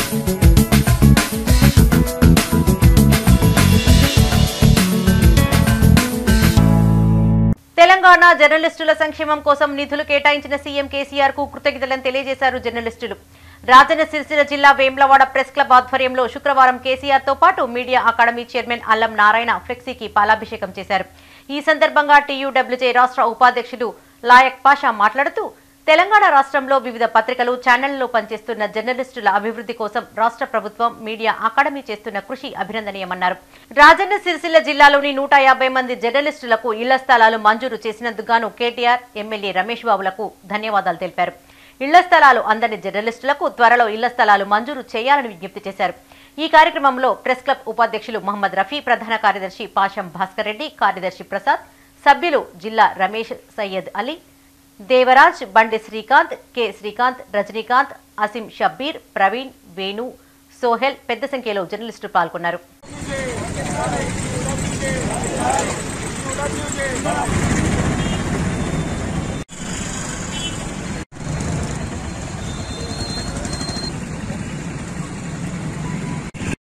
తెలంగాణ జర్నలిస్టుల సంక్షేమం కోసం నిధులు కేటాయించిన సీఎం కేసీఆర్ కు కృతజ్ఞతలను తెలియజేశారు జర్నలిస్టులు రాజన్న సిరిసిల్ల జిల్లా వేమ్లవాడ ప్రెస్ క్లబ్ ఆధ్వర్యంలో శుక్రవారం కేసీఆర్ తో పాటు మీడియా అకాడమీ చైర్మన్ అల్లం నారాయణ ఫ్లెక్సీకి పాలాభిషేకం చేశారు ఈ సందర్భంగా టీయూడబ్ల్యూజే రాష్ట్ర ఉపాధ్యక్షుడు లాయక్ పాషా మాట్లాడుతూ తెలంగాణ రాష్ట్రంలో వివిధ పత్రికలు ఛానళ్లలో పనిచేస్తున్న జర్నలిస్టుల అభివృద్ధి కోసం రాష్ట్ర ప్రభుత్వం మీడియా అకాడమీ చేస్తున్న కృషి అభినందనీయమన్నారు రాజన్న సిరిసిల్ల జిల్లాలోని నూట యాభై మంది జర్నలిస్టులకు ఇళ్ల స్థలాలు మంజూరు చేసినందుకు గాను కేటీఆర్ ఎమ్మెల్యే రమేష్ బాబులకు ధన్యవాదాలు తెలిపారు ఇళ్ల స్థలాలు అందని జర్నలిస్టులకు త్వరలో ఇళ్ల స్థలాలు మంజూరు చేయాలని విజ్ఞప్తి చేశారు ఈ కార్యక్రమంలో ప్రెస్ క్లబ్ ఉపాధ్యక్షులు మహమ్మద్ రఫీ ప్రధాన కార్యదర్శి పాషం భాస్కర్ రెడ్డి కార్యదర్శి ప్రసాద్ సభ్యులు జిల్లా రమేష్ సయ్యద్ అలీ దేవరాజ్ బండి శ్రీకాంత్ కె శ్రీకాంత్ రజనీకాంత్ అసిం షబ్బీర్ ప్రవీణ్ వేణు సోహెల్ పెద్ద సంఖ్యలో జర్నలిస్టులు పాల్గొన్నారు WJ,